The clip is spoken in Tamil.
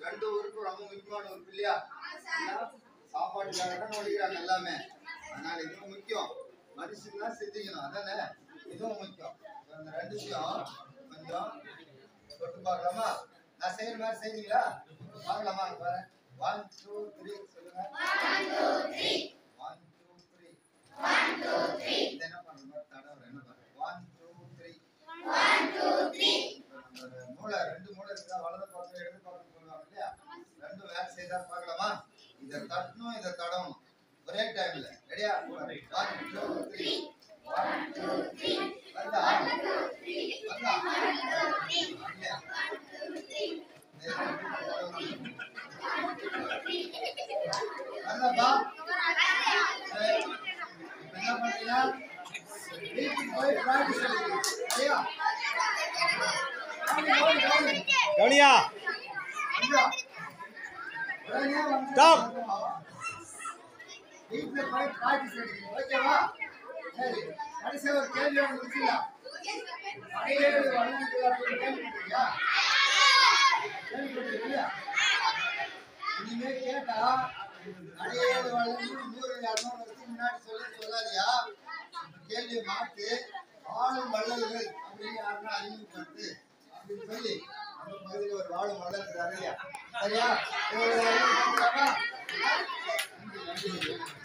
ரெண்டு ஊருக்கு ரொம்ப முக்கியமான உறுப்பு இல்லையா சாப்பாட்டுக்காக தான் ஓடிக்கிறாங்க எல்லாமே அதனால இதுவும் முக்கியம் மனுஷங்களாம் செஞ்சுக்கணும் அதானே இதுவும் முக்கியம் இப்ப இந்த ரெண்டுத்தையும் கொஞ்சம் தொட்டு பார்க்கலாமா நான் செய்யற மாதிரி செஞ்சீங்களா பார்க்கலாமா இங்க பாரு ஒன் டூ த்ரீ சொல்லுங்க ஒன் டூ த்ரீ இது என்ன பண்ணுங்க தடவை என்ன பண்ணுங்க ஒன் டூ த்ரீ நம்மளோட மூளை ரெண்டு மூளை இருக்கா வலது பக்கம் இடது பக்கம் சொல்லுவாங்க இல்லையா ரெண்டும் வேலை செய்தா பார்க்கலாமா இதை தட்டணும் இதை தடவணும் ஒரே டைம்ல ரெடியா one two three one two three வந்தா வந்தா இல்லையா? வந்தாப்பா சரி. இப்ப என்ன பண்றீங்க வீட்டுக்கு போய் practice எடுக்கணும். சரியா? வாங்க, வாங்க, வாங்க. கவனியா வந்தா. உடனே வந்து Stop. வீட்டுல போய் practice எடுக்கணும். ஓகேவா? சரி. கடைசியா ஒரு கேள்வி ஒண்ணு முடிச்சுங்களா? அடியேழு வண்ணங்கள் அப்படின்னு கேள்விப்பட்டிருக்கியா? கேள்விப்பட்டிருக்கியா? இனிமே கேட்டா அடியேழு வண்ணங்கள் நூறு இரநூறு வருஷத்துக்கு முன்னாடி சொல்லி சொல்லாதியா கேள்வியை மாத்து வாழும் வள்ளல்கள் அப்படின்னு யாருன்னா அறிமுகப்படுத்து அப்படின்னு சொல்லி அந்த பகுதியில் ஒரு வாழும் வள்ளல் இருக்காரு இல்லையா சரியா இவரை அறிமுகப்படுத்தலாமா? நன்றி, நன்றி.